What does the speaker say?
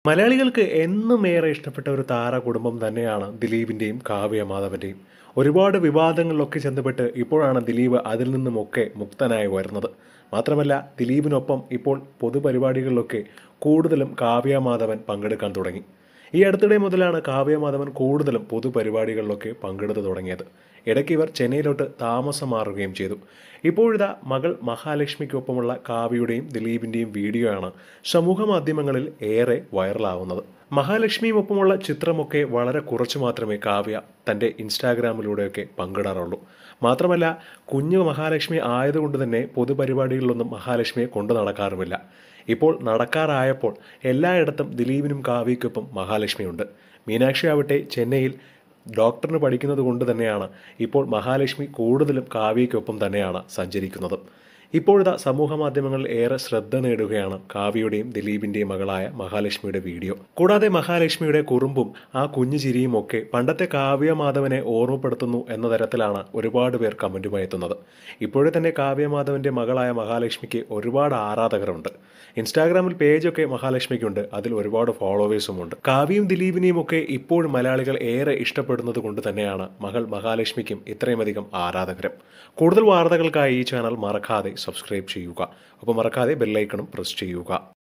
മലയാളികൾക്ക് എന്നും ഏറെ ഇഷ്ടപ്പെട്ട ഒരു താര കുടുംബം തന്നെയാണ് ദിലീപിൻ്റെയും കാവ്യ മാധവൻ്റെയും ഒരുപാട് വിവാദങ്ങളിലൊക്കെ ചെന്നപ്പെട്ട് ഇപ്പോഴാണ് ദിലീപ് അതിൽ നിന്നുമൊക്കെ മുക്തനായി വരുന്നത് മാത്രമല്ല ദിലീപിനൊപ്പം ഇപ്പോൾ പൊതുപരിപാടികളിലൊക്കെ കൂടുതലും കാവ്യ മാധവൻ പങ്കെടുക്കാൻ തുടങ്ങി ഈ അടുത്തിടെ മുതലാണ് കാവ്യ മാധവൻ കൂടുതലും പൊതുപരിപാടികളിലൊക്കെ പങ്കെടുത്തു തുടങ്ങിയത് ഇടയ്ക്ക് ഇവർ ചെന്നൈയിലോട്ട് താമസം മാറുകയും ചെയ്തു ഇപ്പോഴിതാ മകൾ മഹാലക്ഷ്മിക്കൊപ്പമുള്ള കാവ്യയുടെയും ദിലീപിൻ്റെയും വീഡിയോയാണ് സമൂഹ മാധ്യമങ്ങളിൽ ഏറെ വൈറലാവുന്നത് മഹാലക്ഷ്മിയുമൊപ്പമുള്ള ചിത്രമൊക്കെ വളരെ കുറച്ചു മാത്രമേ കാവ്യ തൻ്റെ ഇൻസ്റ്റാഗ്രാമിലൂടെയൊക്കെ പങ്കിടാറുള്ളൂ മാത്രമല്ല കുഞ്ഞു മഹാലക്ഷ്മി ആയതുകൊണ്ട് തന്നെ പൊതുപരിപാടികളിലൊന്നും മഹാലക്ഷ്മിയെ കൊണ്ടു നടക്കാറുമില്ല ഇപ്പോൾ നടക്കാറായപ്പോൾ എല്ലായിടത്തും ദിലീപിനും കാവ്യയ്ക്കൊപ്പം മഹാലക്ഷ്മിയുണ്ട് മീനാക്ഷി ആവട്ടെ ചെന്നൈയിൽ ഡോക്ടറിന് പഠിക്കുന്നത് കൊണ്ട് തന്നെയാണ് ഇപ്പോൾ മഹാലക്ഷ്മി കൂടുതലും കാവ്യയ്ക്കൊപ്പം തന്നെയാണ് സഞ്ചരിക്കുന്നത് ഇപ്പോഴത്തെ സമൂഹ മാധ്യമങ്ങളിൽ ഏറെ ശ്രദ്ധ നേടുകയാണ് കാവ്യയുടെയും ദിലീപിന്റെയും മകളായ മഹാലക്ഷ്മിയുടെ വീഡിയോ കൂടാതെ മഹാലക്ഷ്മിയുടെ കുറുമ്പും ആ കുഞ്ഞു ചിരിയും ഒക്കെ പണ്ടത്തെ കാവ്യ മാധവനെ ഓർമ്മപ്പെടുത്തുന്നു എന്ന തരത്തിലാണ് ഒരുപാട് പേർ കമന്റുമായി എത്തുന്നത് ഇപ്പോഴേ തന്നെ കാവ്യ മാധവന്റെ മകളായ മഹാലക്ഷ്മിക്ക് ഒരുപാട് ആരാധകരുണ്ട് ഇൻസ്റ്റാഗ്രാമിൽ പേജൊക്കെ മഹാലക്ഷ്മിക്കുണ്ട് അതിൽ ഒരുപാട് ഫോളോവേഴ്സും ഉണ്ട് കാവ്യയും ദിലീപിനെയും ഒക്കെ ഇപ്പോഴും മലയാളികൾ ഏറെ ഇഷ്ടപ്പെടുന്നത് കൊണ്ട് തന്നെയാണ് മകൾ മഹാലക്ഷ്മിക്കും ഇത്രയുമധികം ആരാധകരും കൂടുതൽ വാർത്തകൾക്കായി ഈ ചാനൽ മറക്കാതെ സബ്സ്ക്രൈബ് ചെയ്യുക ഒപ്പം മറക്കാതെ ബെല്ലൈക്കണും പ്രസ് ചെയ്യുക